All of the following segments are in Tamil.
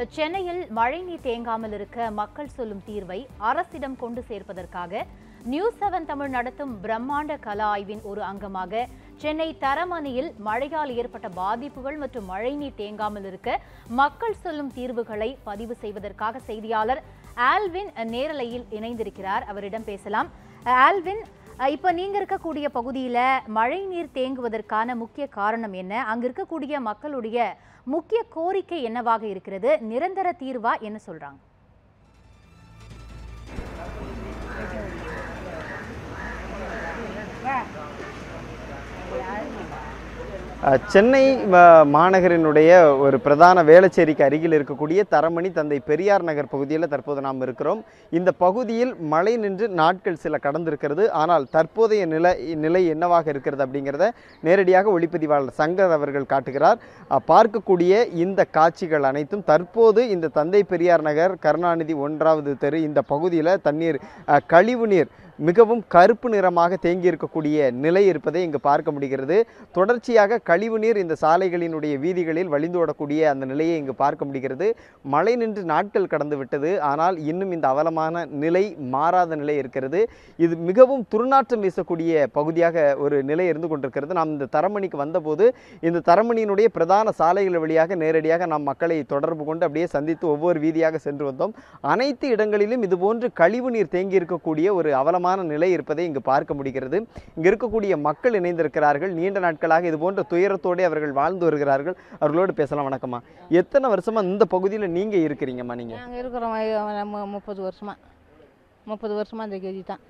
சென்னையில் மழைநீர் தேங்காமல் இருக்க மக்கள் சொல்லும் தீர்வை அரசிடம் கொண்டு சேர்ப்பதற்காக நியூஸ் செவன் தமிழ் நடத்தும் பிரம்மாண்ட கல ஆய்வின் ஒரு அங்கமாக சென்னை தரமணியில் மழையால் ஏற்பட்ட பாதிப்புகள் மற்றும் மழைநீர் தேங்காமல் இருக்க மக்கள் சொல்லும் தீர்வுகளை பதிவு செய்வதற்காக செய்தியாளர் ஆல்வின் நேரலையில் இணைந்திருக்கிறார் அவரிடம் பேசலாம் ஆல்வின் அஹ், இப்ப நீங்க இருக்கக்கூடிய பகுதியில மழை நீர் தேங்குவதற்கான முக்கிய காரணம் என்ன அங்க இருக்கக்கூடிய மக்களுடைய முக்கிய கோரிக்கை என்னவாக இருக்கிறது நிரந்தர தீர்வா என்ன சொல்றாங்க அஹ், சென்னை ம- மாநகரினுடைய ஒரு பிரதான வேளச்சேரிக்கு அருகில் இருக்கக்கூடிய தரமணி தந்தை பெரியார் நகர் பகுதியில் தற்போது நாம் இருக்கிறோம் இந்த பகுதியில் மழை நின்று நாட்கள் சில கடந்திருக்கிறது ஆனால் தற்போதைய நிலை நிலை என்னவாக இருக்கிறது அப்படிங்கிறத நேரடியாக ஒளிப்பதிவாளர் சங்கர் அவர்கள் காட்டுகிறார் அஹ், பார்க்கக்கூடிய இந்த காட்சிகள் அனைத்தும் தற்போது இந்த தந்தை பெரியார் நகர் கருணாநிதி ஒன்றாவது தெரு இந்த பகுதியில் தண்ணீர் அஹ், கழிவு நீர் மிகவும் கருப்பு நிறமாக தேங்கி இருக்கக்கூடிய நிலை இருப்பதை இங்கு பார்க்க முடிகிறது தொடர்ச்சியாக கழிவு நீர் இந்த சாலைகளினுடைய வீதிகளில் வழிந்தோடக்கூடிய அந்த நிலையை இங்கு பார்க்க முடிகிறது மழை நின்று நாட்கள் கடந்து விட்டது ஆனால் இன்னும் இந்த அவலமான நிலை மாறாத நிலை இருக்கிறது இது மிகவும் துர்நாற்றம் வீசக்கூடிய பகுதியாக ஒரு நிலை இருந்து கொண்டிருக்கிறது நாம் இந்த தரமணிக்கு வந்தபோது இந்த தரமணியினுடைய பிரதான சாலைகள் வழியாக நேரடியாக நாம் மக்களை தொடர்பு கொண்டு அப்படியே சந்தித்து ஒவ்வொரு வீதியாக சென்று வந்தோம் அனைத்து இடங்களிலும் இதுபோன்று கழிவு நீர் தேங்கி இருக்கக்கூடிய ஒரு அவலமான நிலை இருப்பதை இங்கு பார்க்க முடிகிறது இங்கு இருக்கக்கூடிய மக்கள் இணைந்திருக்கிறார்கள் நீண்ட நாட்களாக இது போன்ற துயரத்தோடு அவர்கள் வாழ்ந்து வருகிறார்கள் அவர்களோடு பேசலாம் வணக்கம்மா எத்தனை வருஷமா இந்த பகுதியில் நீங்க இருக்கிறீங்கம்மா நீங்க நாங்கள் இருக்கிறோம் ஐ- நம்ம முப்பது வருஷமா முப்பது வருஷமா இந்த கதி தான்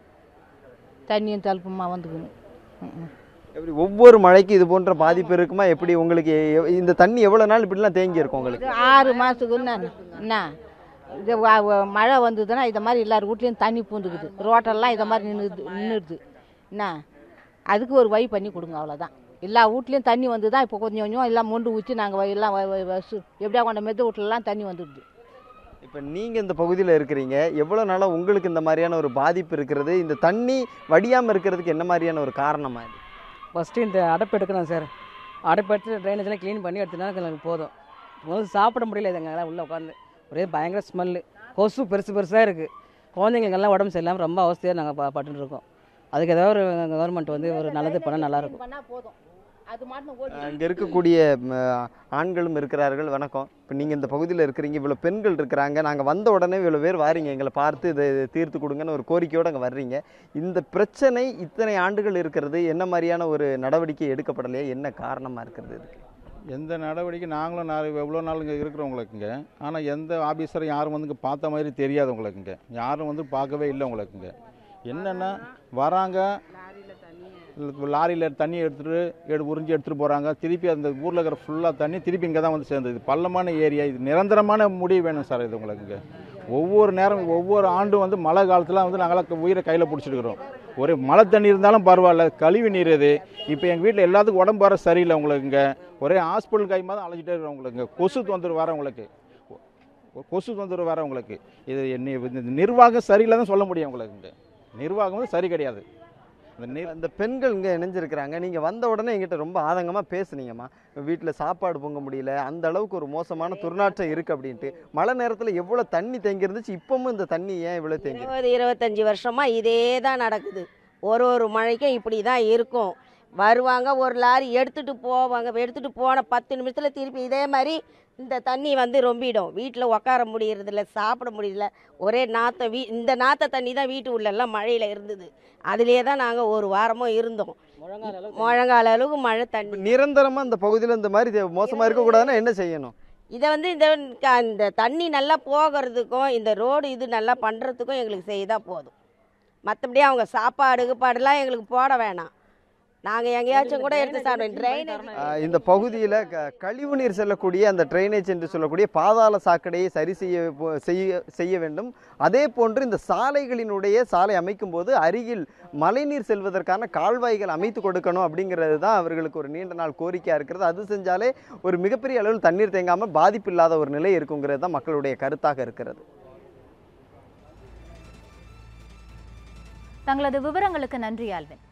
தண்ணியும் தழுப்புமா வந்துக்கணும் ம், ம். எப்படி ஒவ்வொரு மழைக்கு இது போன்ற பாதிப்பு இருக்குமா எப்படி உங்களுக்கு எ- இந்த தண்ணி எவ்வளவு நாள் இப்படிலாம் தேங்கி இருக்கும் உங்களுக்கு இது ஆறு மாதத்துக்கு என்ன என்ன இது வ- வ- மழை வந்ததுன்னா இதை மாதிரி எல்லார் வீட்லேயும் தண்ணி பூந்துக்குது ரோட்டெல்லாம் இதை மாதிரி நின்றுது நின்றுடுது என்ன அதுக்கு ஒரு வழி பண்ணி கொடுங்க அவ்வளோதான் எல்லா வீட்லேயும் தண்ணி வந்து தான் இப்போ கொஞ்சம் கொஞ்சம் எல்லாம் மொண்டு ஊற்றி நாங்கள் எல்லாம் வ- வ- வ- சு- எப்படியா கொண்ட மெத்த வீட்லலாம் தண்ணி வந்துடுது இப்போ நீங்க இந்த பகுதியில் இருக்கிறீங்க எவ்வளவு நாளா உங்களுக்கு இந்த மாதிரியான ஒரு பாதிப்பு இருக்கிறது இந்த தண்ணி வடியாம இருக்கிறதுக்கு என்ன மாதிரியான ஒரு காரணமா இது ஃபஸ்ட்டு இந்த அடைப்பு எடுக்கணும் சார் அடைப்பு எடுத்து ட்ரைனேஜ்லாம் க்ளீன் பண்ணி எடுத்தனா எனக்கு போதும் முதல்ல சாப்பிட முடியல இதுங்கெல்லாம் உள்ளே உட்காந்து ஒரே பயங்கர ஸ்மெல்லு கொசு பெருசு பெருசாக இருக்குது குழந்தைங்களுக்கெல்லாம் உடம்பு சரியில்லாமல் ரொம்ப அவஸ்தையாக நாங்கள் பா பட்டுன்னு இருக்கோம் அதுக்கு ஏதாவது ஒரு கவர்மெண்ட் வந்து ஒரு நல்லது பண்ணால் நல்லாயிருக்கும் பண்ணால் போதும் அது மாட்டின ஓடி அங்க இருக்கக்கூடிய ம, ஆண்களும் இருக்கிறார்கள் வணக்கம் இப்போ நீங்க இந்த பகுதியில் இருக்கிறீங்க இவ்வளவு பெண்கள் இருக்கிறாங்க நாங்க வந்த உடனே இவ்வளவு பேர் வாரீங்க எங்களை பார்த்து இதை இதை தீர்த்து கொடுங்கன்னு ஒரு கோரிக்கையோட அங்க வர்றீங்க இந்த பிரச்சனை இத்தனை ஆண்டுகள் இருக்கிறது என்ன மாதிரியான ஒரு நடவடிக்கை எடுக்கப்படலையா என்ன காரணமா இருக்கிறது இதுக்கு எந்த நடவடிக்கை நாங்களும் நாலு எவ்வளோ நாள் இங்கே இருக்கிறவங்களுக்குங்க ஆனால் எந்த ஆஃபீஸரும் யாரும் வந்து இங்கே பார்த்த மாதிரி தெரியாது உங்களுக்குங்க யாரும் வந்து பார்க்கவே இல்லை உங்களுக்குங்க என்னென்னா வராங்க லாரியில் தண்ணி எடுத்துகிட்டு எடு உறிஞ்சி எடுத்துகிட்டு போகிறாங்க திருப்பி அந்த ஊரில் இருக்கிற ஃபுல்லாக தண்ணி திருப்பி இங்கே தான் வந்து சேர்ந்தது இது பள்ளமான ஏரியா இது நிரந்தரமான முடிவு வேணும் சார் இது உங்களுக்குங்க ஒவ்வொரு நேரம் ஒவ்வொரு ஆண்டும் வந்து மழை காலத்தில் வந்து நாங்களாம் உயிரை கையில் பிடிச்சிருக்கிறோம் ஒரு மழை தண்ணி இருந்தாலும் பரவாயில்ல கழிவு நீர் இது இப்போ எங்கள் வீட்டில் எல்லாத்துக்கும் உடம்பு வர சரியில்லை உங்களுக்குங்க ஒரே ஹாஸ்பிட்டல் கைமா தான் அழைச்சிட்டே இருக்கிறோம் உங்களுக்கு கொசு தொந்தரவு வர உங்களுக்கு கொ- கொசு தொந்தரவு வர உங்களுக்கு இது என்ன இந்த நிர்வாகம் சரியில்லை தான் சொல்ல முடியும் உங்களுக்குங்க நிர்வாகம் வந்து சரி கிடையாது அந்த நிர் இந்த பெண்கள் இங்க இணைஞ்சிருக்கிறாங்க நீங்க வந்த உடனே எங்கிட்ட ரொம்ப ஆதங்கமா பேசுனீங்கம்மா வீட்டுல சாப்பாடு பொங்க முடியல அந்த அளவுக்கு ஒரு மோசமான துர்நாற்றம் இருக்கு அப்படின்ட்டு மழை நேரத்துல எவ்வளவு தண்ணி தேங்கி இருந்துச்சு இப்பவும் இந்த தண்ணி ஏன் இவ்வளவு தேங்கி இருக்கு? இருபது இருபத்தஞ்சி வருஷமாக இதே தான் நடக்குது ஒரு ஒரு மழைக்கும் இப்படி தான் இருக்கும் வருவாங்க ஒரு லாரி எடுத்துகிட்டு போவாங்க எடுத்துகிட்டு போன பத்து நிமிஷத்தில் திருப்பி இதே மாதிரி இந்த தண்ணி வந்து ரொம்பிடும் வீட்டில் உட்கார முடியறதில்ல சாப்பிட முடியல ஒரே நாற்றம் வீ இந்த நாற்ற தண்ணி தான் வீட்டு உள்ளெல்லாம் மழையில் இருந்தது அதிலே தான் நாங்கள் ஒரு வாரமும் இருந்தோம் முழங்கால அளவுக்கு மழை தண்ணி நிரந்தரமா இந்த பகுதியில இந்த மாதிரி இது மோசமா இருக்க கூடாதுன்னா என்ன செய்யணும் இதை வந்து இந்த க- இந்த தண்ணி நல்லா போகிறதுக்கும் இந்த ரோடு இது நல்லா பண்ணுறதுக்கும் எங்களுக்கு செய்தால் போதும் மற்றபடி அவங்க சாப்பாடு கீப்பாடுலாம் எங்களுக்கு போட வேணாம் நாங்கள் எங்கேயாச்சும் கூட எடுத்து சாப்பிடுவோம் ட்ரைனேஜ் ஆஹ் இந்த பகுதியில் க கழிவு நீர் செல்லக்கூடிய அந்த ட்ரைனேஜ் என்று சொல்லக்கூடிய பாதாள சாக்கடையை சரி செய்ய போ- செய்ய செய்ய வேண்டும் அதே போன்று இந்த சாலைகளினுடைய சாலை அமைக்கும் போது அருகில் மழைநீர் செல்வதற்கான கால்வாய்கள் அமைத்து கொடுக்கணும் அப்படிங்கிறது தான் அவர்களுக்கு ஒரு நீண்ட நாள் கோரிக்கையாக இருக்கிறது அது செஞ்சாலே ஒரு மிகப்பெரிய அளவில் தண்ணீர் தேங்காமல் பாதிப்பு இல்லாத ஒரு நிலை இருக்குங்கிறது தான் மக்களுடைய கருத்தாக இருக்கிறது தங்களது விவரங்களுக்கு நன்றி ஆல்வின்